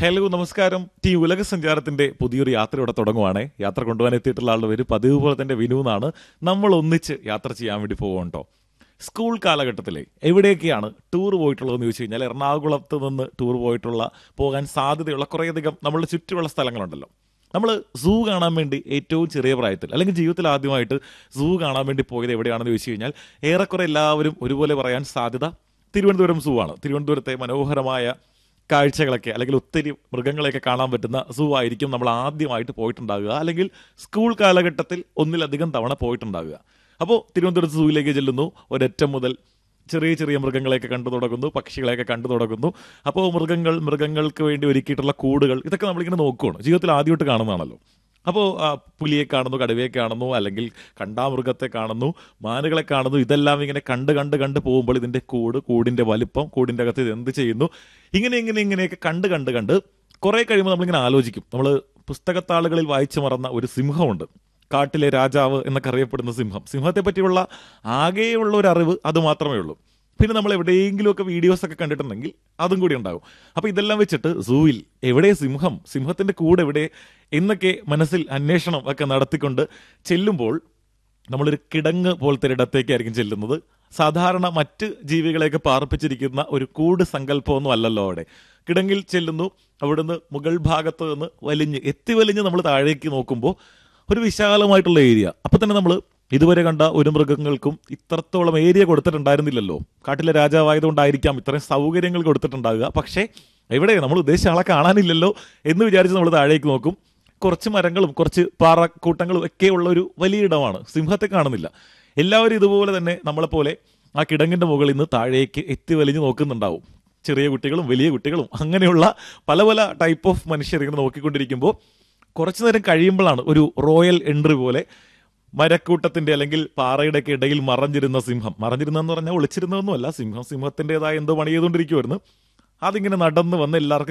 hello നമസ്കാരം team ഉലക സഞ്ചാരത്തിന്റെ പുതിയൊരു യാത്ര ഇവിടെ തുടങ്ങുവാണേ യാത്ര കൊണ്ടുപോകാൻ എത്തിയിട്ടുള്ള ആളുടെ പേര് പതിവ് പോലെ തന്നെ വിനു എന്നാണ് നമ്മൾ ഒന്നിച്ച് യാത്ര ചെയ്യാൻ വേണ്ടി പോകുന്നുണ്ടോ സ്കൂൾ കാലഘട്ടത്തിലെ എവിടെയൊക്കെയാണ് ടൂർ പോയിട്ടുള്ളതെന്ന് ചോദിച്ചു കഴിഞ്ഞാൽ എറണാകുളത്ത് നിന്ന് ടൂർ പോയിട്ടുള്ള പോകാൻ സാധ്യതയുള്ള കുറേയധികം നമ്മളുടെ ചുറ്റുമുള്ള സ്ഥലങ്ങളുണ്ടല്ലോ നമ്മൾ സൂ കാണാൻ വേണ്ടി ഏറ്റവും ചെറിയ പ്രായത്തിൽ അല്ലെങ്കിൽ ജീവിതത്തിൽ ആദ്യമായിട്ട് സൂ കാണാൻ വേണ്ടി പോയത് എവിടെയാണെന്ന് ചോദിച്ചു കഴിഞ്ഞാൽ ഏറെക്കുറെ എല്ലാവരും ഒരുപോലെ പറയാൻ സാധ്യത തിരുവനന്തപുരം സൂ ആണ് തിരുവനന്തപുരത്തെ മനോഹരമായ കാഴ്ചകളൊക്കെ അല്ലെങ്കിൽ ഒത്തിരി മൃഗങ്ങളെയൊക്കെ കാണാൻ പറ്റുന്ന സൂ ആയിരിക്കും നമ്മൾ ആദ്യമായിട്ട് പോയിട്ടുണ്ടാകുക അല്ലെങ്കിൽ സ്കൂൾ കാലഘട്ടത്തിൽ ഒന്നിലധികം തവണ പോയിട്ടുണ്ടാകുക അപ്പോൾ തിരുവനന്തപുരത്ത് സൂവിലേക്ക് ചെല്ലുന്നു ഒരറ്റം മുതൽ ചെറിയ ചെറിയ മൃഗങ്ങളെയൊക്കെ കണ്ടു തുടങ്ങുന്നു പക്ഷികളെയൊക്കെ കണ്ടു തുടങ്ങുന്നു അപ്പോൾ മൃഗങ്ങൾ മൃഗങ്ങൾക്ക് വേണ്ടി ഒരുക്കിയിട്ടുള്ള കൂടുകൾ ഇതൊക്കെ നമ്മളിങ്ങനെ നോക്കുകയാണ് ജീവിതത്തിൽ ആദ്യമായിട്ട് കാണുന്നതാണല്ലോ അപ്പോൾ പുലിയെ കാണുന്നു കടുവയെ കാണുന്നു അല്ലെങ്കിൽ കണ്ടാമൃഗത്തെ കാണുന്നു മാനുകളെ കാണുന്നു ഇതെല്ലാം ഇങ്ങനെ കണ്ട് കണ്ട് കണ്ട് പോകുമ്പോൾ ഇതിന്റെ കൂട് കൂടിന്റെ വലിപ്പം കൂടിന്റെ അകത്ത് ഇത് എന്ത് ചെയ്യുന്നു ഇങ്ങനെ ഇങ്ങനെ ഇങ്ങനെയൊക്കെ കണ്ട് കണ്ട് കണ്ട് കുറെ കഴിയുമ്പോൾ നമ്മളിങ്ങനെ ആലോചിക്കും നമ്മൾ പുസ്തകത്താളുകളിൽ വായിച്ചു മറന്ന ഒരു സിംഹമുണ്ട് കാട്ടിലെ രാജാവ് എന്നൊക്കെ അറിയപ്പെടുന്ന സിംഹം സിംഹത്തെ പറ്റിയുള്ള ആകെയുള്ള ഒരു അറിവ് അത് മാത്രമേ ഉള്ളൂ പിന്നെ നമ്മൾ എവിടെയെങ്കിലുമൊക്കെ വീഡിയോസ് ഒക്കെ കണ്ടിട്ടുണ്ടെങ്കിൽ അതും കൂടി ഉണ്ടാവും അപ്പൊ ഇതെല്ലാം വെച്ചിട്ട് സൂവിൽ എവിടെ സിംഹം സിംഹത്തിന്റെ കൂടെ എവിടെ എന്നൊക്കെ മനസ്സിൽ അന്വേഷണം ഒക്കെ നടത്തിക്കൊണ്ട് ചെല്ലുമ്പോൾ നമ്മളൊരു കിടങ്ങ് പോലത്തെ ഒരിടത്തേക്കായിരിക്കും ചെല്ലുന്നത് സാധാരണ മറ്റ് ജീവികളെയൊക്കെ പാർപ്പിച്ചിരിക്കുന്ന ഒരു കൂട് സങ്കല്പമൊന്നും അല്ലല്ലോ അവിടെ കിടങ്ങിൽ ചെല്ലുന്നു അവിടുന്ന് മുകൾ ഭാഗത്ത് നിന്ന് വലിഞ്ഞ് എത്തി വലിഞ്ഞ് നമ്മൾ താഴേക്ക് നോക്കുമ്പോൾ ഒരു വിശാലമായിട്ടുള്ള ഏരിയ അപ്പൊ തന്നെ നമ്മൾ ഇതുവരെ കണ്ട ഒരു മൃഗങ്ങൾക്കും ഇത്രത്തോളം ഏരിയ കൊടുത്തിട്ടുണ്ടായിരുന്നില്ലല്ലോ കാട്ടിലെ രാജാവായതുകൊണ്ടായിരിക്കാം ഇത്രയും സൗകര്യങ്ങൾ കൊടുത്തിട്ടുണ്ടാകുക പക്ഷേ എവിടെ നമ്മൾ ഉദ്ദേശിച്ച ആളെ കാണാനില്ലല്ലോ എന്ന് വിചാരിച്ച് നമ്മൾ താഴേക്ക് നോക്കും കുറച്ച് മരങ്ങളും കുറച്ച് പാറക്കൂട്ടങ്ങളും ഒക്കെ ഉള്ള ഒരു വലിയ ഇടമാണ് സിംഹത്തെ കാണുന്നില്ല എല്ലാവരും ഇതുപോലെ തന്നെ നമ്മളെപ്പോലെ ആ കിടങ്ങിന്റെ മുകളിൽ നിന്ന് താഴേക്ക് എത്തി വലിഞ്ഞ് നോക്കുന്നുണ്ടാവും ചെറിയ കുട്ടികളും വലിയ കുട്ടികളും അങ്ങനെയുള്ള പല പല ടൈപ്പ് ഓഫ് മനുഷ്യർ ഇങ്ങനെ നോക്കിക്കൊണ്ടിരിക്കുമ്പോൾ കുറച്ചു നേരം കഴിയുമ്പോഴാണ് ഒരു റോയൽ എൻട്രി പോലെ മരക്കൂട്ടത്തിന്റെ അല്ലെങ്കിൽ പാറയുടെ ഒക്കെ ഇടയിൽ മറഞ്ഞിരുന്ന സിംഹം മറഞ്ഞിരുന്നെന്ന് പറഞ്ഞാൽ ഒളിച്ചിരുന്നതൊന്നുമല്ല സിംഹം സിംഹത്തിൻ്റെതായ എന്തോ പണി ചെയ്തുകൊണ്ടിരിക്കുമായിരുന്നു അതിങ്ങനെ നടന്ന് വന്ന് എല്ലാവർക്കും